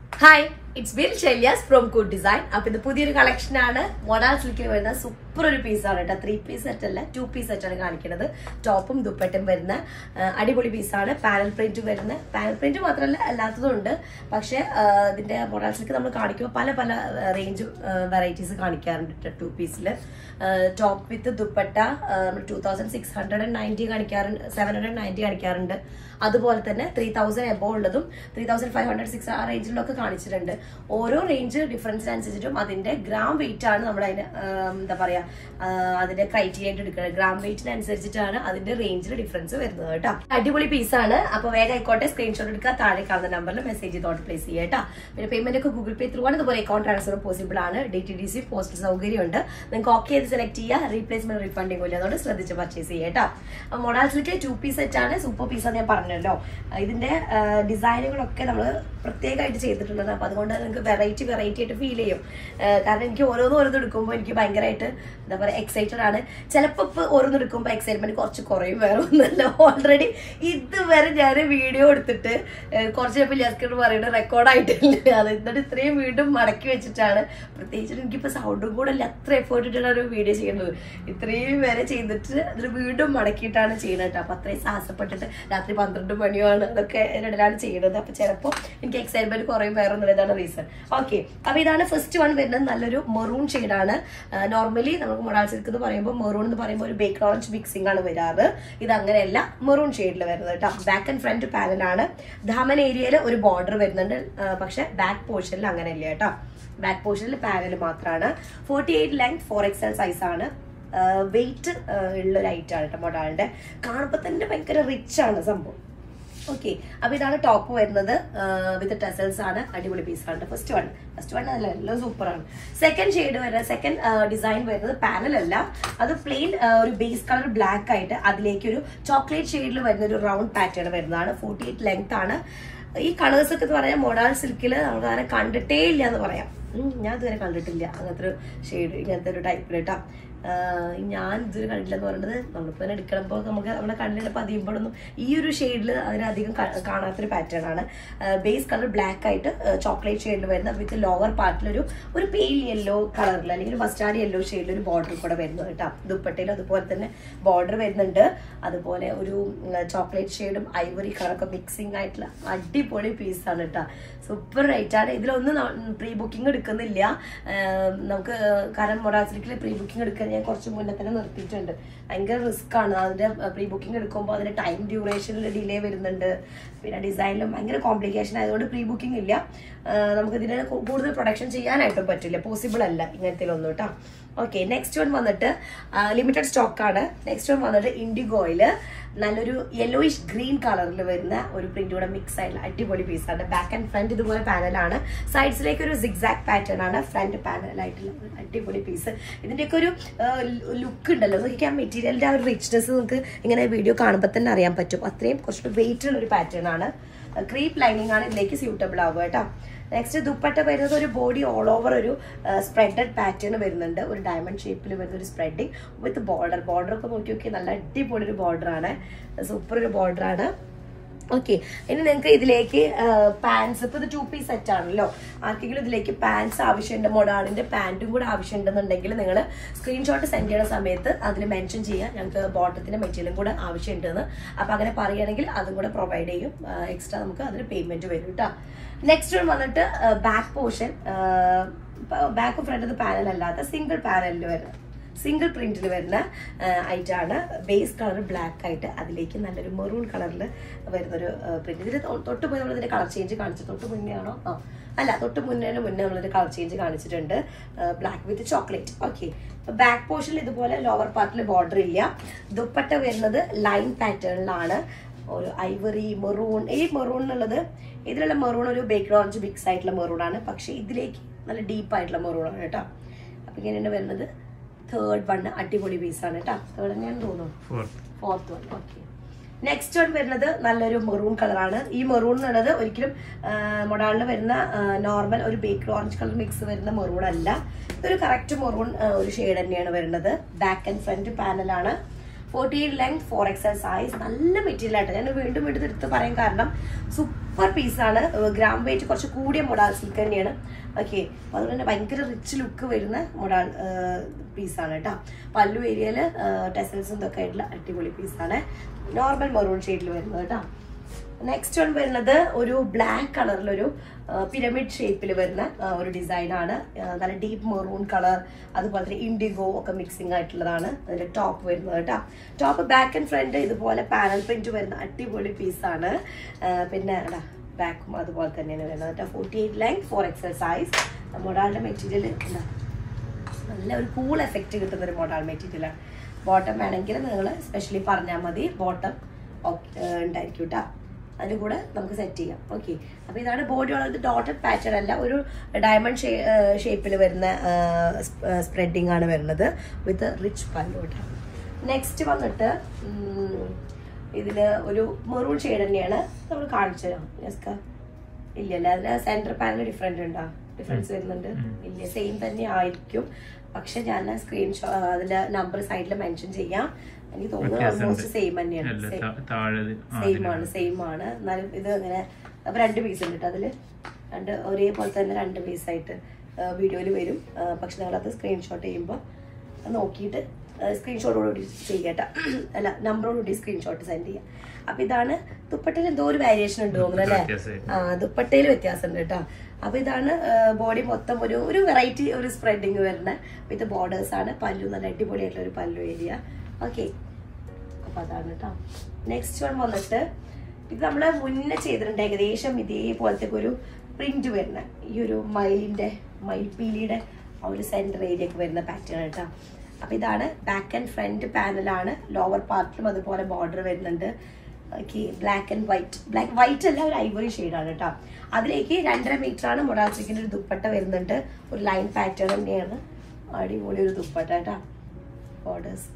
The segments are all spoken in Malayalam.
ഹായ് ഇറ്റ്സ് ബിൽ ഷെല്യാസ് ഫ്രോം ഗുഡ് ഡിസൈൻ അപ്പൊ ഇത് പുതിയൊരു കളക്ഷൻ ആണ് മോഡാൾ സിൽക്കിൽ വരുന്ന സൂപ്പർ ഒരു പീസാണ് കേട്ടോ ത്രീ പീസ് സെറ്റ് അല്ല ടു പീസ് സെറ്റ് ആണ് കാണിക്കുന്നത് ടോപ്പും ദുപ്പട്ടും വരുന്ന ആ, അടിപൊളി പീസാണ് പാനൽ പ്രിന്റ് വരുന്ന പാനൽ പ്രിന്റ് മാത്രമല്ല അല്ലാത്തതും ഉണ്ട് പക്ഷേ ആ, ഇതിന്റെ മോഡാൾ സിൽക്ക് നമ്മൾ കാണിക്കുമ്പോൾ പല പല റേഞ്ച് വെറൈറ്റീസ് കാണിക്കാറുണ്ട് ടു പീസിൽ top with dupatta two thousand six hundred and ninety കാണിക്കാറുണ്ട് സെവൻ ഹൺഡ്രഡ് നയൻറ്റി കാണിക്കാറുണ്ട് അതുപോലെ തന്നെ ത്രീ തൗസൻഡ് എബോ ഉള്ളതും three thousand five hundred six ആ റേഞ്ചിലൊക്കെ കാണിച്ചിട്ടുണ്ട് ഓരോ റേഞ്ച് ഡിഫറൻസിനനുസരിച്ചിട്ടും അതിന്റെ ഗ്രാം വെയിറ്റ് ആണ് നമ്മൾ അതിന് ആം, എന്താ പറയാ ആ, അതിന്റെ ക്രൈറ്റീരിയ ആയിട്ട് എടുക്കുന്നത് ഗ്രാം വെയിറ്റിനനുസരിച്ചിട്ടാണ് അതിന്റെ റേഞ്ചിൽ ഡിഫറൻസ് വരുന്നത് കേട്ടോ അടിപൊളി പീസാണ് അപ്പൊ വേഗം ആയിക്കോട്ടെ സ്ക്രീൻഷോട്ട് എടുക്കുക താഴെ കാണുന്ന നമ്പറിൽ മെസ്സേജ് ചെയ്തോട്ട് പ്ലേസ് ചെയ്യുക കേട്ടോ പിന്നെ പേയ്മെന്റ് ഒക്കെ ഗൂഗിൾ പേ ത്രൂ ആണ് ഇതുപോലെ അക്കൗണ്ട് ട്രാൻസ്ഫർ പോസിബിൾ ആണ് D T D C postal സൗകര്യമുണ്ട് നിങ്ങൾക്ക് ഓക്കെ ചെയ്ത് സെലക്ട് ചെയ്യുക റീപ്ലേസ്മെന്റ് റീഫണ്ടിങ് ഇല്ല അതുകൊണ്ട് ശ്രദ്ധിച്ച് പർച്ചേസ് ചെയ്യുക കേട്ടോ മൊഡാൾസിലേക്ക് ടു പീസ് സെറ്റ് ആണ് സൂപ്പർ പീസ് ഞാൻ പറഞ്ഞല്ലോ ഇതിന്റെ ഡിസൈനുകളൊക്കെ നമ്മൾ പ്രത്യേകമായിട്ട് ചെയ്തിട്ടുണ്ട് അപ്പൊ അതുകൊണ്ട് നിങ്ങൾക്ക് വെറൈറ്റി വെറൈറ്റി ആയിട്ട് ഫീൽ ചെയ്യും ആ, കാരണം എനിക്ക് ഓരോന്നും ഓരോന്നും എടുക്കുമ്പോൾ എനിക്ക് ഭയങ്കരമായിട്ട് എന്താ പറയുക എക്സൈറ്റഡ് ആണ് ചിലപ്പോൾ ഇപ്പോൾ ഓരോന്ന് എടുക്കുമ്പോൾ എക്സൈറ്റ്മെന്റ് കുറച്ച് കുറയും വേറെ ഒന്നല്ല ഓൾറെഡി ഇതുവരെ ഞാൻ വീഡിയോ എടുത്തിട്ട് ആ, കുറച്ച് ചിലപ്പോൾ ജസ്കർ പറയുന്നത് റെക്കോർഡായിട്ടില്ല അത് എന്നിട്ട് ഇത്രയും വീണ്ടും മടക്കി വെച്ചിട്ടാണ് പ്രത്യേകിച്ച് എനിക്കിപ്പോൾ സൗണ്ടും കൂടെ അല്ല അത്ര എഫേർട്ട് ഇട്ടിട്ടാണ് ഒരു വീഡിയോ ചെയ്യുന്നത് ഇത്രയും വരെ ചെയ്തിട്ട് അതിൽ വീണ്ടും മടക്കിയിട്ടാണ് ചെയ്യുന്നത് കേട്ടോ അപ്പം അത്രയും സാഹസപ്പെട്ടിട്ട് രാത്രി പന്ത്രണ്ട് മണിയാണ് അതൊക്കെ ഇടയിലാണ് ചെയ്യുന്നത് അപ്പം ചിലപ്പോൾ എനിക്ക് എക്സൈറ്റ്മെന്റ് കുറയും വേറെ ഒന്നും ഇതാണ് റീസൺ ഓക്കെ അപ്പം ഇതാണ് ഫസ്റ്റ് വൺ വരുന്നത് നല്ലൊരു മെറൂൺ ഷെയ്ഡാണ് നോർമലി നമുക്ക് മൊറാൾ സിൽക്ക് എന്ന് പറയുമ്പോൾ മെറൂൺ എന്ന് പറയുമ്പോൾ ഒരു ബേക്ക് ഓറഞ്ച് മിക്സിംഗ് ആണ് വരാറ് ഇത് അങ്ങനെയല്ല മെറൂൺ ഷെയ്ഡിൽ വരുന്നത് കേട്ടോ ബാക്ക് ആൻഡ് ഫ്രണ്ട് പാനലാണ് ധാമൻ ഏരിയയിൽ ഒരു ബോർഡർ വരുന്നുണ്ട് ആ, പക്ഷെ ബാക്ക് പോർഷനിൽ അങ്ങനെയല്ല കേട്ടോ ബാക്ക് പോർഷനിൽ പാനൽ മാത്രമാണ് forty eight length four XL size ആണ് വെയിറ്റ് ഉള്ള ഒരു ഐറ്റം ആണ് കേട്ടോ മൊഡാളിന്റെ കാണുമ്പോൾ തന്നെ ഭയങ്കര റിച്ച് ആണ് സംഭവം ഓക്കെ അപ്പൊ ഇതാണ് ടോപ്പ് വരുന്നത് വിത്ത് ടെസൽസ് ആണ് അടിപൊളി പീസാണ് ഫസ്റ്റ് വൺ ഫസ്റ്റ് വൺ അല്ല എല്ലാം സൂപ്പർ ആണ് സെക്കൻഡ് ഷെയ്ഡ് വരുന്നത് സെക്കൻഡ് ഡിസൈൻ വരുന്നത് പാനൽ അല്ല അത് പ്ലെയിൻ ഒരു ബേസ് കളർ ബ്ലാക്ക് ആയിട്ട് അതിലേക്ക് ഒരു ചോക്ലേറ്റ് ഷെയ്ഡിൽ വരുന്ന ഒരു റൗണ്ട് പാറ്റേൺ വരുന്നതാണ് ഫോർട്ടി എയ്റ്റ് ലെങ്ത് ആണ് ഈ കളേഴ്സ് ഒക്കെ എന്ന് പറയാൻ മൊഡാൾ സിൽക്കിൽ നമുക്ക് അങ്ങനെ കണ്ടിട്ടേ ഇല്ല എന്ന് പറയാം ഉം, ഞാൻ ഇതുവരെ കണ്ടിട്ടില്ല അങ്ങനത്തെ ഒരു ഷെയ്ഡ് ഇങ്ങനത്തെ ഒരു ടൈപ്പിൽ കേട്ടോ ആഹ് ഞാൻ ഇതുവരെ കണ്ടില്ല എന്ന് പറയുന്നത് നമ്മളിപ്പോൾ തന്നെ എടുക്കുമ്പോൾ നമുക്ക് നമ്മുടെ കണ്ണിൽ പതിയുമ്പോഴൊന്നും ഈ ഒരു ഷെയ്ഡിൽ അതിനധികം ക- കാണാത്തൊരു പാറ്റേൺ ആണ് ബേസ് കളർ ബ്ലാക്ക് ആയിട്ട് ചോക്ലേറ്റ് ഷെയ്ഡിൽ വരുന്ന വിത്ത് ലോവർ പാർട്ടിലൊരു ഒരു പെയിൽ യെല്ലോ കളറിൽ അല്ലെങ്കിൽ ഒരു മസ്റ്റാർഡ് യെല്ലോ ഷെയ്ഡിൽ ഒരു ബോർഡർ കൂടെ വരുന്നത് കേട്ടോ ദുപ്പട്ടയിൽ അതുപോലെ തന്നെ ബോർഡർ വരുന്നുണ്ട് അതുപോലെ ഒരു ചോക്ലേറ്റ് ഷെയ്ഡും ഐവറി കളറൊക്കെ മിക്സിംഗ് ആയിട്ടുള്ള അടിപൊളി പീസാണ് കേട്ടോ സൂപ്പർ റേറ്റ് ആണ് ഇതിലൊന്നും പ്രീ ബുക്കിംഗ് എടുക്കുന്നില്ല ആഹ് നമുക്ക് കാരണം മൊറാസിലിക്കിൽ പ്രീ ബുക്കിംഗ് എടുക്കാൻ ഞാൻ കുറച്ച് മുന്നേ തന്നെ നിർത്തിയിട്ടുണ്ട് ഭയങ്കര റിസ്ക് ആണ് അതിന്റെ പ്രീ ബുക്കിംഗ് എടുക്കുമ്പോൾ അതിന്റെ ടൈം ഡ്യൂറേഷനിൽ ഡിലേ വരുന്നുണ്ട് പിന്നെ ഡിസൈനിലും ഭയങ്കര കോംപ്ലിക്കേഷൻ ആയതുകൊണ്ട് പ്രീ ബുക്കിംഗ് ഇല്ല ആഹ് നമുക്ക് ഇതിന് കൂ- കൂടുതൽ പ്രൊഡക്ഷൻ ചെയ്യാനായിട്ടും പറ്റില്ല പോസിബിൾ അല്ല ഇങ്ങനത്തെ ഒന്നും കേട്ടോ ഓക്കെ നെക്സ്റ്റ് വൺ വന്നിട്ട് ലിമിറ്റഡ് സ്റ്റോക്ക് ആണ് നെക്സ്റ്റ് വൺ വന്നിട്ട് ഇൻഡിഗോയില് നല്ലൊരു യെല്ലോയിഷ് ഗ്രീൻ കളറിൽ വരുന്ന ഒരു പ്രിന്റ് കൂടെ മിക്സ് ആയിട്ടുള്ള അടിപൊളി പീസാണ് ബാക്ക് ആൻഡ് ഫ്രണ്ട് ഇതുപോലെ പാനലാണ് സൈഡ്സിലേക്ക് ഒരു സിക്സാക്ട് പാറ്റേൺ ആണ് ഫ്രണ്ട് പാനലായിട്ടുള്ള ഒരു അടിപൊളി പീസ് ഇതിന്റെയൊക്കെ ഒരു ലുക്ക് ഉണ്ടല്ലോ നോക്കി ആ മെറ്റീരിയലിന്റെ ആ ഒരു റിച്ച്നെസ് നമുക്ക് ഇങ്ങനെ വീഡിയോ കാണുമ്പോൾ തന്നെ അറിയാൻ പറ്റും അത്രയും കുറച്ചുകൂടി വെയിറ്റ് ഉള്ള ഒരു പാറ്റേൺ ആണ് ക്രീപ്പ് ലൈനിങ് ആണ് ഇതിലേക്ക് സ്യൂട്ടബിൾ ആവുക കേട്ടോ നെക്സ്റ്റ് ദുപ്പട്ട വരുന്നത് ഒരു ബോഡി ഓൾ ഓവർ ഒരു സ്പ്രെഡഡ് പാറ്റേൺ വരുന്നുണ്ട് ഒരു ഡയമണ്ട് ഷേപ്പിൽ വരുന്ന ഒരു സ്പ്രെഡിങ് വിത്ത് ബോർഡർ ബോർഡർ ഒക്കെ നോക്കി നോക്കി നല്ല അടിപൊളി ഒരു border ആണ് സൂപ്പർ ഒരു border ആണ് ഓക്കെ ഇനി നിങ്ങൾക്ക് ഇതിലേക്ക് പാൻസ് ഇപ്പൊ ഇത് ടു പീസ് സെറ്റ് ആണല്ലോ ആർക്കെങ്കിലും ഇതിലേക്ക് പാൻസ് ആവശ്യമുണ്ട് മൊഡാളിന്റെ പാൻറ്റും കൂടെ ആവശ്യമുണ്ടെന്നുണ്ടെങ്കിൽ നിങ്ങൾ സ്ക്രീൻഷോട്ട് സെൻഡ് ചെയ്യുന്ന സമയത്ത് അതിൽ മെൻഷൻ ചെയ്യുക ഞങ്ങൾക്ക് ബോട്ടത്തിന്റെ മെറ്റീരിയലും കൂടെ ആവശ്യമുണ്ടെന്ന് അപ്പൊ അങ്ങനെ പറയുകയാണെങ്കിൽ അതും കൂടെ പ്രൊവൈഡ് ചെയ്യും എക്സ്ട്രാ നമുക്ക് അതിന് പേയ്മെന്റ് വരും കേട്ടോ നെക്സ്റ്റ് വന്നിട്ട് back portion back front panel അല്ലാത്ത സിംഗിൾ പാനലിൽ വരുന്നത് സിംഗിൾ പ്രിന്റിൽ വരുന്ന ഐറ്റം ആണ് ബേസ് കളർ ബ്ലാക്ക് ആയിട്ട് അതിലേക്ക് നല്ലൊരു മെറൂൺ കളറിൽ വരുന്നൊരു പ്രിന്റ് ഇതിൽ തൊട്ട് പോയി നമ്മൾ ഇതിന്റെ കളർ ചേഞ്ച് കാണിച്ചു തൊട്ട് മുന്നേ ആണോ ആ അല്ല തൊട്ട് മുന്നേ മുന്നേ നമ്മളിതിന്റെ കളർ ചേഞ്ച് കാണിച്ചിട്ടുണ്ട് black with chocolate okay back പോർഷനിൽ ഇതുപോലെ ലോവർ പാർട്ടിൽ ബോർഡർ ഇല്ല ദുപ്പട്ട വരുന്നത് ലൈൻ പാറ്റേണിലാണ് ഒരു ഐവറി മെറൂൺ ഈ മെറൂൺ എന്നുള്ളത് ഇതിലുള്ള മെറൂൺ ഒരു ബേക്ക് ഓറഞ്ച് മിക്സ് ആയിട്ടുള്ള മെറൂൺ ആണ് പക്ഷെ ഇതിലേക്ക് നല്ല ഡീപ്പ് ആയിട്ടുള്ള മെറൂൺ ആണ് കേട്ടോ അപ്പൊ ഇങ്ങനെയാണ് വരുന്നത് തേർഡ് വൺ അടിപൊളി പീസാണ് കേട്ടോ തേർഡ് തന്നെയാണ് തോന്നുന്നു fourth one okay next one വരുന്നത് നല്ലൊരു മെറൂൺ കളറാണ് ഈ മെറൂൺ എന്നുള്ളത് ഒരിക്കലും മൊഡാളിൽ വരുന്ന നോർമൽ ഒരു ബേക്ക് ഓറഞ്ച് കളർ മിക്സ് വരുന്ന മെറൂൺ അല്ല ഇതൊരു കറക്റ്റ് മെറൂൺ ഒരു ഷെയ്ഡ് തന്നെയാണ് വരുന്നത് ബാക്ക് ആൻഡ് ഫ്രണ്ട് പാനലാണ് forty eight length four XL size നല്ല മെറ്റീരിയൽ ആയിട്ട് ഞാൻ വീണ്ടും വീണ്ടും എടുത്ത് പറയാൻ കാരണം സൂപ്പർ പീസാണ് ഗ്രാം വെയിറ്റ് കുറച്ച് കൂടിയ മൊഡാൾ സിൽക്ക് തന്നെയാണ് ഓക്കെ അപ്പോൾ അതുകൊണ്ട് തന്നെ ഭയങ്കര റിച്ച് ലുക്ക് വരുന്ന മൊഡാൾ പീസാണ് കേട്ടോ പല്ലു ഏരിയയിൽ ടെസൽസും ഇതൊക്കെ ആയിട്ടുള്ള അടിപൊളി പീസാണ് നോർമൽ മെറൂൺ ഷെയ്ഡിൽ വരുന്നത് കേട്ടോ നെക്സ്റ്റ് വൺ വരുന്നത് ഒരു ബ്ലാക്ക് കളറിലൊരു പിരമിഡ് ഷേപ്പിൽ വരുന്ന ആ, ഒരു ഡിസൈൻ ആണ് ആ, നല്ല ഡീപ്പ് മെറൂൺ കളർ അതുപോലെ തന്നെ ഇൻഡിഗോ ഒക്കെ മിക്സിംഗ് ആയിട്ടുള്ളതാണ് അതിന്റെ ടോപ്പ് വരുന്നത് കേട്ടോ ടോപ്പ് ബാക്ക് ആൻഡ് ഫ്രണ്ട് ഇതുപോലെ പാനൽ പ്രിന്റ് വരുന്ന അടിപൊളി പീസാണ് പിന്നെ ബാക്കും അതുപോലെ തന്നെയാണ് വരുന്നത് കേട്ടോ forty eight length four XL size മൊഡാളിന്റെ മെറ്റീരിയൽ എന്താ നല്ല ഒരു കൂൾ എഫക്റ്റ് കിട്ടുന്ന ഒരു മോഡൽ മെറ്റീരിയലാണ് ബോട്ടം വേണമെങ്കിൽ നിങ്ങൾ സ്പെഷ്യലി പറഞ്ഞാൽ മതി ബോട്ടം ഉണ്ടായിരിക്കും കേട്ടോ അതിന് കൂടെ നമുക്ക് സെറ്റ് ചെയ്യാം ഓക്കെ അപ്പോൾ ഇതാണ് ബോഡി ഉള്ളത് ഡോട്ടഡ് പാറ്റേൺ അല്ല ഒരു ഡയമണ്ട് ഷേപ്പിൽ വരുന്ന സ്പ്രെഡിങ് ആണ് വരുന്നത് വിത്ത് റിച്ച് പല്ലു കേട്ടോ നെക്സ്റ്റ് വന്നിട്ട് ഇതിൽ ഒരു മെറൂൺ ഷെയ്ഡ് തന്നെയാണ് നമ്മൾ കാണിച്ചു തരാം ജസ്ക ഇല്ലല്ല അതിന് സെന്റർ പാനൽ ഡിഫറെന്റ് ഉണ്ടോ ഡിഫറൻസ് വരുന്നുണ്ട് ഇല്ല സെയിം തന്നെ ആയിരിക്കും പക്ഷെ ഞാൻ സ്ക്രീൻഷോ അതിന്റെ നമ്പർ സൈഡിൽ മെൻഷൻ ചെയ്യാം എനിക്ക് തോന്നുന്നു വ്യത്യാസമുണ്ട്. ഓൾമോസ്റ്റ് സെയിം തന്നെയാണ് അല്ല Same. താ- താഴെ ഇത് ആ, സെയിം ഇതിലാണ്. ആണ് സെയിം ആണ് എന്നാലും ഇത് അങ്ങനെ അപ്പൊ രണ്ട് പീസ് ഉണ്ട് കേട്ടോ അതില് രണ്ട് ഒരേപോലെ തന്നെ രണ്ട് പീസ് ആയിട്ട് വീഡിയോയിൽ വരും ആ, പക്ഷെ നിങ്ങളത് സ്ക്രീൻഷോട്ട് ചെയ്യുമ്പോൾ നോക്കിയിട്ട് സ്ക്രീൻഷോട്ടോടുകൂടി ചെയ്യട്ടോ അല്ല നമ്പറോടുകൂടി സ്ക്രീൻഷോട്ട് സെൻഡ് ചെയ്യാം അപ്പൊ ഇതാണ് ദുപ്പട്ടയിൽ എന്തോ ഒരു വേരിയേഷൻ ഉണ്ട് തോന്നുന്നു അല്ലേ വ്യത്യാസമായിട്ട്. ആ ദുപ്പട്ടയിൽ വ്യത്യാസമുണ്ട് കേട്ടോ അപ്പൊ ഇതാണ് ബോഡി മൊത്തം ഒരു ഒരു വെറൈറ്റി ഒരു സ്പ്രെഡിങ് വരുന്ന വിത്ത് ബോർഡേഴ്സ് ആണ് പല്ലു നല്ല അടിപൊളിയായിട്ടുള്ള ഒരു പല്ലു ഏരിയ ഓക്കെ അപ്പൊ അതാണ് കേട്ടോ നെക്സ്റ്റ് വൺ വന്നിട്ട് ഇത് നമ്മള് മുന്നേ ചെയ്തിട്ടുണ്ട് ഏകദേശം ഇതേപോലത്തെ ഒരു പ്രിന്റ് വരുന്ന ഈ ഒരു മയിലിന്റെ മയിൽപീലിയുടെ ആ ഒരു സെന്റർ ഏരിയ ഒക്കെ വരുന്ന പാറ്റേൺ കേട്ടോ അപ്പൊ ഇതാണ് ബാക്ക് ആൻഡ് ഫ്രണ്ട് പാനലാണ് ലോവർ പാർട്ടിലും അതുപോലെ ബോർഡർ വരുന്നുണ്ട് black and white black white അല്ല ഒരു ഐവറി ഷെയ്ഡാണ് കേട്ടോ അതിലേക്ക് രണ്ടര മീറ്റർ ആണ് മൊഡാസിക്കിന്റെ ഒരു ദുപ്പട്ട വരുന്നുണ്ട് ഒരു ലൈൻ പാറ്റേൺ തന്നെയാണ് അടിപൊളി ഒരു ദുപ്പട്ട കേട്ടോ ബോർഡേഴ്സ്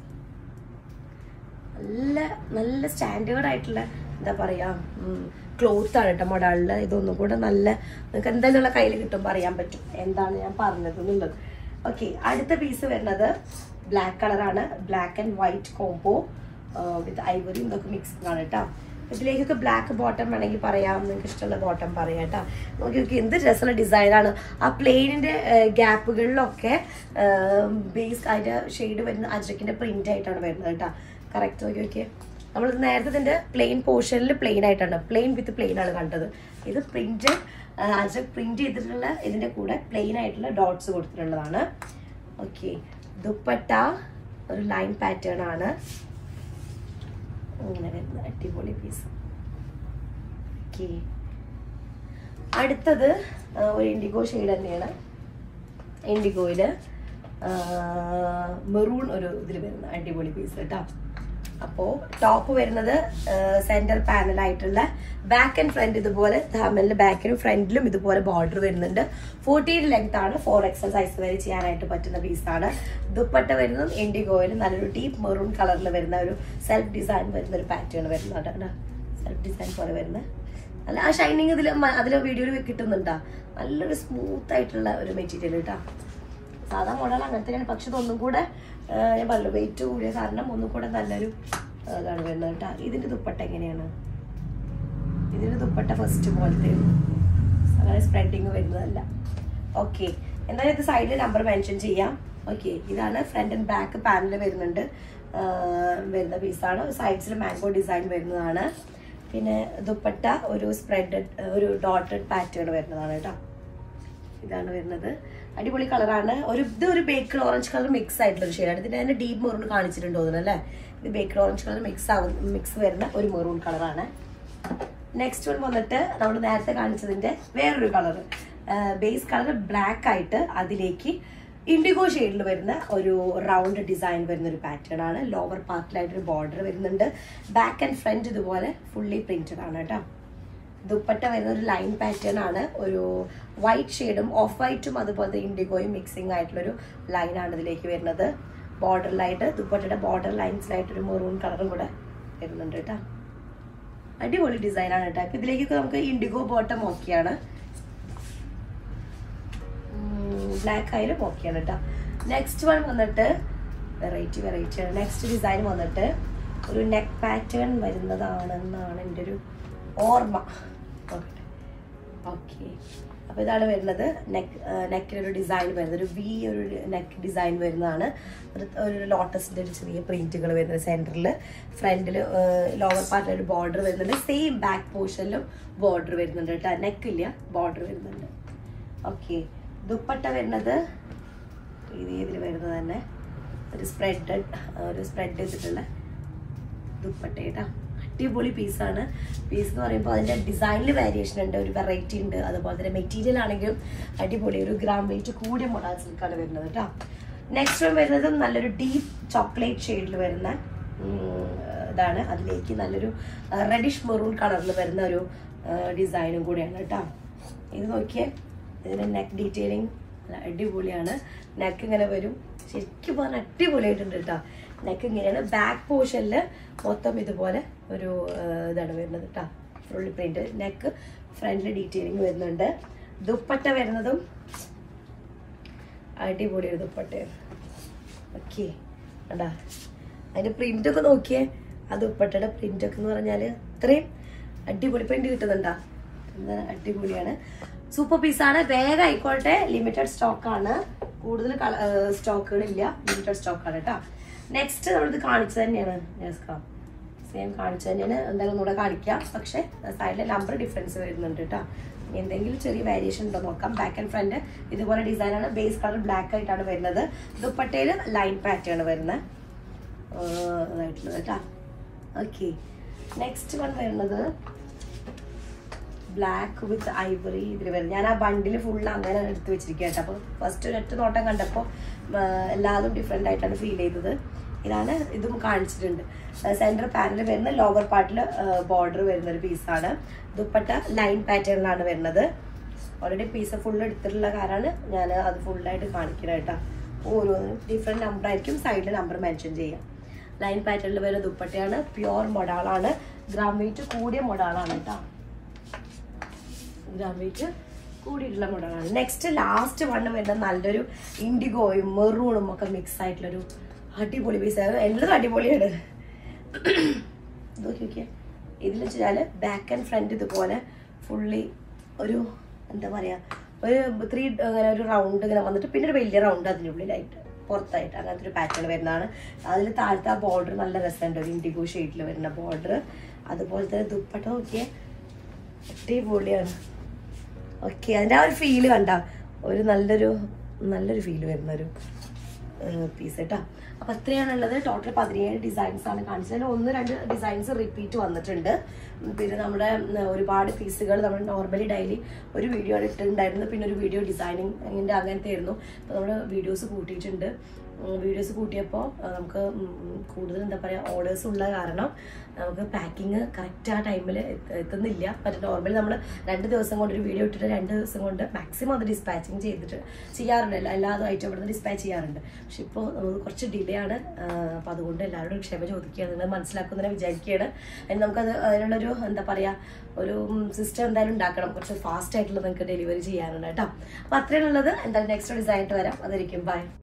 നല്ല നല്ല സ്റ്റാൻഡേർഡ് ആയിട്ടുള്ള എന്താ പറയാ ക്ലോത്ത് ആണ് കേട്ടോ മൊഡാളില് ഇതൊന്നും കൂടെ നല്ല നിങ്ങൾക്ക് എന്തായാലും നിങ്ങളെ കയ്യിൽ കിട്ടുമ്പോൾ അറിയാൻ പറ്റും എന്താണ് ഞാൻ പറഞ്ഞത് എന്നുള്ളത് ഓക്കെ അടുത്ത പീസ് വരുന്നത് ബ്ലാക്ക് കളറാണ് black and white combo with ഐവറിയും ഇതൊക്കെ മിക്സിംഗ് ആണ് കേട്ടോ ഇതിലേക്കൊക്കെ ബ്ലാക്ക് ബോട്ടം വേണമെങ്കിൽ പറയാം നിങ്ങൾക്ക് ഇഷ്ടമുള്ള ബോട്ടം പറയാം കേട്ടോ നോക്കി നോക്കി എന്ത് രസമുള്ള ഡിസൈനാണ് ആ പ്ലെയിനിന്റെ ഗ്യാപ്പുകളിലൊക്കെ ബേസ് അതിന്റെ ഷെയ്ഡ് വരുന്ന അജ്രക്കിന്റെ പ്രിന്റ് ആയിട്ടാണ് വരുന്നത് കേട്ടോ കറക്റ്റ് നോക്കി നോക്കിയേ നമ്മൾ നേരത്തെ ഇതിന്റെ പ്ലെയിൻ പോർഷനിൽ പ്ലെയിൻ ആയിട്ടാണ് പ്ലെയിൻ വിത്ത് പ്ലെയിൻ ആണ് കണ്ടത് ഇത് പ്രിന്റ് അജ്രക് പ്രിന്റ് ചെയ്തിട്ടുള്ള ഇതിന്റെ കൂടെ പ്ലെയിൻ ആയിട്ടുള്ള ഡോട്ട്സ് കൊടുത്തിട്ടുള്ളതാണ് ഓക്കെ ദുപ്പട്ട ഒരു ലൈൻ പാറ്റേൺ ആണ് അങ്ങനെ വരുന്ന അടിപൊളി പീസ് ഓക്കെ അടുത്തത് ആ, ഒരു ഇൻഡിഗോ ഷെയ്ഡ് തന്നെയാണ് ഇൻഡിഗോയില് മെറൂൺ ഒരു ഇതിൽ വരുന്ന അടിപൊളി പീസ് കേട്ടോ അപ്പോൾ ടോപ്പ് വരുന്നത് സെന്റർ പാനലായിട്ടുള്ള ബാക്ക് ആൻഡ് ഫ്രണ്ട് ഇതുപോലെ ധാമലിന്റെ ബാക്കിനും ഫ്രണ്ടിലും ഇതുപോലെ ബോർഡർ വരുന്നുണ്ട് ഫോർട്ടി ലെങ്ത് ആണ് ഫോർ എക്സൽ സൈസ് വരെ ചെയ്യാനായിട്ട് പറ്റുന്ന പീസാണ് ദുപ്പട്ട വരുന്നതും ഇൻഡിഗോയിൽ നല്ലൊരു ഡീപ്പ് മെറൂൺ കളറിൽ വരുന്ന ഒരു സെൽഫ് ഡിസൈൻ വരുന്ന ഒരു പാറ്റേൺ വരുന്നുണ്ട് സെൽഫ് ഡിസൈൻ പോലെ വരുന്ന അല്ല ആ ഷൈനിങ് ഇതിൽ അതിൽ വീഡിയോയിൽ കിട്ടുന്നുണ്ടാ നല്ലൊരു സ്മൂത്ത് ആയിട്ടുള്ള ഒരു മെറ്റീരിയൽ കേട്ടോ സാധാ മോഡൽ അങ്ങനെ തന്നെയാണ് പക്ഷെ ഇതൊന്നും കൂടെ ആ, ഞാൻ പറഞ്ഞു വെയിറ്റ് കൂടിയ കാരണം ഒന്നും കൂടെ നല്ലൊരു ആ, ഇതാണ് വരുന്നത് കേട്ടോ ഇതിന്റെ ദുപ്പട്ട എങ്ങനെയാണ് ഇതിന്റെ ദുപ്പട്ട ഫസ്റ്റ് പോലത്തെ അങ്ങനെ സ്പ്രെഡിങ് വരുന്നതല്ല ഓക്കെ എന്തായാലും ഇത് സൈഡിൽ നമ്പർ മെൻഷൻ ചെയ്യാം ഓക്കെ ഇതാണ് ഫ്രണ്ട് ആൻഡ് ബാക്ക് പാനൽ വരുന്നുണ്ട് ആ, വരുന്ന പീസാണ് സൈഡ്സിൽ മാംഗോ ഡിസൈൻ വരുന്നതാണ് പിന്നെ ദുപ്പട്ട ഒരു സ്പ്രെഡ് ഒരു ഡോട്ടഡ് പാറ്റേൺ വരുന്നതാണ് കേട്ടോ ഇതാണ് വരുന്നത് അടിപൊളി കളറാണ് ഒരു ഇത് ഒരു ബേക്കഡ് ഓറഞ്ച് കളർ മിക്സ് ആയിട്ടുള്ള ഒരു ഷെയ്ഡാണ് ഇതിന്റെ തന്നെ ഡീപ്പ് മെറൂൺ കാണിച്ചിട്ടുണ്ട് തോന്നുന്നു അല്ലേ ഇത് ബേക്കഡ് ഓറഞ്ച് കളർ മിക്സ് ആവുന്ന മിക്സ് വരുന്ന ഒരു മെറൂൺ കളറാണ് നെക്സ്റ്റ് വൺ വന്നിട്ട് നമ്മൾ നേരത്തെ കാണിച്ചതിന്റെ വേറൊരു കളർ ബേസ് കളർ ബ്ലാക്ക് ആയിട്ട് അതിലേക്ക് ഇൻഡിഗോ ഷെയ്ഡിൽ വരുന്ന ഒരു റൗണ്ട് ഡിസൈൻ വരുന്ന ഒരു പാറ്റേൺ ആണ് ലോവർ പാർട്ടിലായിട്ട് ഒരു ബോർഡർ വരുന്നുണ്ട് ബാക്ക് ആൻഡ് ഫ്രണ്ട് ഇതുപോലെ ഫുള്ളി പ്രിന്റഡ് ആണ് കേട്ടോ ദുപ്പട്ട വരുന്ന ഒരു ലൈൻ പാറ്റേൺ ആണ് ഒരു വൈറ്റ് ഷെയ്ഡും ഓഫ് വൈറ്റും അതുപോലെ ഇൻഡിഗോയും മിക്സിംഗ് ആയിട്ടുള്ളൊരു ലൈനാണ് ഇതിലേക്ക് വരുന്നത് ബോർഡറിലായിട്ട് ദുപ്പട്ടയുടെ ബോർഡർ ലൈൻസിലായിട്ട് ഒരു മെറൂൺ കളറും കൂടെ വരുന്നുണ്ട് കേട്ടോ അടിപൊളി ഡിസൈൻ ആണ് കേട്ടോ അപ്പൊ ഇതിലേക്കൊക്കെ നമുക്ക് ഇൻഡിഗോ ബോട്ടം ഓക്കെയാണ് ബ്ലാക്ക് ആയാലും ഓക്കെയാണ് കേട്ടോ നെക്സ്റ്റ് വൺ വന്നിട്ട് വെറൈറ്റി വെറൈറ്റിയാണ് നെക്സ്റ്റ് ഡിസൈൻ വന്നിട്ട് ഒരു നെക്ക് പാറ്റേൺ വരുന്നതാണെന്നാണ് എൻ്റെ ഒരു ഓർമ്മ നോക്കട്ടെ ഓക്കെ അപ്പോൾ ഇതാണ് വരുന്നത് നെക്ക് നെക്കിനൊരു ഡിസൈൻ വരുന്നത് ഒരു വി ഒരു നെക്ക് ഡിസൈൻ വരുന്നതാണ് ഒരു ഒരു ലോട്ടസിൻ്റെ ഒരു ചെറിയ പ്രിൻറ്റുകൾ വരുന്നത് സെൻറ്ററിൽ ഫ്രണ്ടിൽ ലോവർ പാർട്ടിൽ ഒരു ബോർഡർ വരുന്നുണ്ട് സെയിം ബാക്ക് പോർഷനിലും ബോർഡർ വരുന്നുണ്ട് കേട്ടോ നെക്കില്ല ബോർഡർ വരുന്നുണ്ട് ഓക്കെ ദുപ്പട്ട വരുന്നത് ഈ രീതിയിൽ വരുന്നത് തന്നെ ഒരു സ്പ്രെഡ് ഒരു സ്പ്രെഡ് ചെയ്തിട്ടുള്ള ദുപ്പട്ട കേട്ടോ അടിപൊളി പീസാണ് പീസ് എന്ന് പറയുമ്പോൾ അതിൻ്റെ ഡിസൈനിൽ വേരിയേഷൻ ഉണ്ട് ഒരു വെറൈറ്റി ഉണ്ട് അതുപോലെ തന്നെ മെറ്റീരിയൽ ആണെങ്കിലും അടിപൊളി ഒരു ഗ്രാം വെയിറ്റ് കൂടിയ മോഡൽ സിൽക്കാണ് വരുന്നത് കേട്ടോ നെക്സ്റ്റ് വൺ വരുന്നതും നല്ലൊരു ഡീപ്പ് ചോക്ലേറ്റ് ഷെയ്ഡിൽ വരുന്ന ഉം, ഇതാണ് അതിലേക്ക് നല്ലൊരു റെഡിഷ് മെറൂൺ കളറിൽ വരുന്ന ഒരു ഡിസൈനും കൂടിയാണ് കേട്ടോ ഇത് നോക്കിയേ ഇതിൻ്റെ നെക്ക് ഡീറ്റെയിലിംഗ് അടിപൊളിയാണ് നെക്ക് ഇങ്ങനെ വരും ശരിക്കും പറഞ്ഞാൽ അടിപൊളിയായിട്ടുണ്ട് കേട്ടോ നെക്ക് ഇങ്ങനെയാണ് ബാക്ക് പോർഷനിൽ മൊത്തം ഇതുപോലെ ഒരു ആ, ഇതാണ് വരുന്നത് കേട്ടോ ഫുൾ പ്രിന്റ് നെക്ക് ഫ്രണ്ടിൽ ഡീറ്റെയിലിംഗ് വരുന്നുണ്ട് ദുപ്പട്ട വരുന്നതും അടിപൊളി ഒരു ദുപ്പട്ടയാണ് ഓക്കെ കണ്ടാ അതിന്റെ പ്രിന്റ് ഒക്കെ നോക്കിയേ ആ ദുപ്പട്ടയുടെ പ്രിന്റ് ഒക്കെ എന്ന് പറഞ്ഞാൽ ഇത്രയും അടിപൊളി പ്രിന്റ് കിട്ടുന്നുണ്ടാ എന്താ അടിപൊളിയാണ് സൂപ്പർ പീസാണ് വേഗം ആയിക്കോട്ടെ ലിമിറ്റഡ് സ്റ്റോക്കാണ് കൂടുതൽ സ്റ്റോക്കുകളില്ല ലിമിറ്റഡ് സ്റ്റോക്കാണ് കേട്ടോ നെക്സ്റ്റ് നമ്മളിത് കാണിച്ചു തന്നെയാണ് നെസ്കാം സെയിം കാണിച്ചു തന്നെയാണ് എന്തായാലും ഒന്നുകൂടെ കാണിക്കാം പക്ഷേ സൈഡിലെ നമ്പർ ഡിഫറൻസ് വരുന്നുണ്ട് കേട്ടോ ഇനി എന്തെങ്കിലും ചെറിയ വേരിയേഷൻ ഉണ്ടോ നോക്കാം ബാക്ക് ആൻഡ് ഫ്രണ്ട് ഇതുപോലെ ഡിസൈനാണ് ബേസ് കളർ ബ്ലാക്ക് ആയിട്ടാണ് വരുന്നത് ദുപ്പട്ടയിൽ ലൈൻ പാറ്റേൺ വരുന്നത് ആഹ് ഇതായിട്ടുള്ളത് കേട്ടോ ഓക്കെ നെക്സ്റ്റ് വൺ വരുന്നത് ബ്ലാക്ക് വിത്ത് ഐവറി ഇതിൽ വരുന്നത് ഞാൻ ആ ബണ്ടിൽ ഫുൾ അങ്ങനെ എടുത്ത് വെച്ചിരിക്കുക കേട്ടോ അപ്പോൾ ഫസ്റ്റ് ഒരൊറ്റ നോട്ടം കണ്ടപ്പോൾ എല്ലാതും ഡിഫറെൻ്റ് ആയിട്ടാണ് ഫീൽ ചെയ്തത് ഇതാണ് ഇതും കാണിച്ചിട്ടുണ്ട് സെൻറ്റർ പാനൽ വരുന്ന ലോവർ പാർട്ടിൽ ബോർഡർ വരുന്ന ഒരു പീസാണ് ദുപ്പട്ട ലൈൻ പാറ്റേണിലാണ് വരുന്നത് ഓൾറെഡി പീസ് ഫുൾ എടുത്തിട്ടുള്ള കാരണമാണ് ഞാൻ അത് ഫുള്ളായിട്ട് കാണിക്കുന്നത് കേട്ടോ ഓരോന്നിനും ഡിഫറെൻറ്റ് നമ്പർ ആയിരിക്കും സൈഡിൽ നമ്പർ മെൻഷൻ ചെയ്യാം ലൈൻ പാറ്റേണിൽ വരുന്ന ദുപ്പട്ടയാണ് പ്യുവർ മൊഡാളാണ് ഗ്രാം വെയിറ്റ് കൂടിയ മൊഡാളാണ് കേട്ടോ ഗ്രാം വെയിറ്റ് കൂടിയിട്ടുള്ള മോഡലാണ് നെക്സ്റ്റ് ലാസ്റ്റ് വണ്ണ് വരുന്നത് നല്ലൊരു ഇൻഡിഗോയും മെറൂണും ഒക്കെ മിക്സ് ആയിട്ടുള്ളൊരു അടിപൊളി പീസ് എല്ലാതും അടിപൊളിയാണ് നോക്കി നോക്കിയേ ഇതിൽ വെച്ചാൽ ബാക്ക് ആൻഡ് ഫ്രണ്ട് ഇതുപോലെ ഫുള്ളി ഒരു എന്താ പറയുക ഒരു ത്രീ അങ്ങനെ ഒരു റൗണ്ട് ഇങ്ങനെ വന്നിട്ട് പിന്നെ ഒരു വലിയ റൗണ്ട് അതിനുള്ളിലായിട്ട് പുറത്തായിട്ട് അങ്ങനത്തെ ഒരു പാറ്റേൺ വരുന്നതാണ് അതിൽ താഴത്തെ ആ ബോർഡർ നല്ല രസമുണ്ട് ഒരു ഇൻഡിഗോ ഷെയ്ഡിൽ വരുന്ന ബോർഡർ അതുപോലെ തന്നെ ദുപ്പട്ട നോക്കിയേ അടിപൊളിയാണ് ഓക്കെ അതിൻ്റെ ആ ഒരു ഫീല് കണ്ട ഒരു നല്ലൊരു നല്ലൊരു ഫീല് വരുന്നൊരു പീസ് കേട്ടോ അപ്പോൾ അത്രയാണുള്ളത് ടോട്ടൽ പതിനേഴ് ഡിസൈൻസ് ആണ് കാണിച്ചത് അതിൽ ഒന്ന് രണ്ട് ഡിസൈൻസ് റിപ്പീറ്റ് വന്നിട്ടുണ്ട് ഉം, പിന്നെ നമ്മുടെ ഉം, ഒരുപാട് പീസുകൾ നമ്മൾ നോർമലി ഡെയിലി ഒരു വീഡിയോ ഇട്ടിട്ടുണ്ടായിരുന്നു പിന്നെ ഒരു വീഡിയോ ഡിസൈനിങ്ങിൻ്റെ അങ്ങനത്തെ ആയിരുന്നു അപ്പോൾ നമ്മൾ വീഡിയോസ് കൂട്ടിയിട്ടുണ്ട് വീഡിയോസ് കൂട്ടിയപ്പോൾ ആ, നമുക്ക് ഉം, കൂടുതൽ എന്താ പറയുക ഓർഡേഴ്സ് ഉള്ള കാരണം നമുക്ക് പാക്കിങ് കറക്റ്റ് ആ ടൈമിൽ എത്തുന്നില്ല മറ്റേ നോർമലി നമ്മൾ രണ്ട് ദിവസം കൊണ്ട് ഒരു വീഡിയോ ഇട്ടിട്ട് രണ്ട് ദിവസം കൊണ്ട് മാക്സിമം അത് ഡിസ്പാച്ചിങ് ചെയ്തിട്ട് ചെയ്യാറുണ്ട് എല്ലാ എല്ലാതും ഐറ്റം ഇവിടുന്ന് ഡിസ്പാച്ച് ചെയ്യാറുണ്ട് പക്ഷെ ഇപ്പോൾ നമുക്ക് കുറച്ച് ഡിലേ ആണ് അപ്പോൾ അതുകൊണ്ട് എല്ലാവരോടും ക്ഷമ ചോദിക്കുകയാണ് നിങ്ങൾ മനസ്സിലാക്കുന്നതിനെ വിചാരിക്കുകയാണ് അതിന് നമുക്കത് അതിനുള്ളൊരു എന്താ പറയുക ഒരു സിസ്റ്റം എന്തായാലും ഉണ്ടാക്കണം കുറച്ച് ഫാസ്റ്റ് ആയിട്ടുള്ള നിങ്ങൾക്ക് ഡെലിവറി ചെയ്യാനുണ്ട് കേട്ടോ അപ്പോൾ അത്രയുള്ളത് എന്തായാലും നെക്സ്റ്റ് ഡിസൈൻ ആയിട്ട് വരാം അതായിരിക്കും ബൈ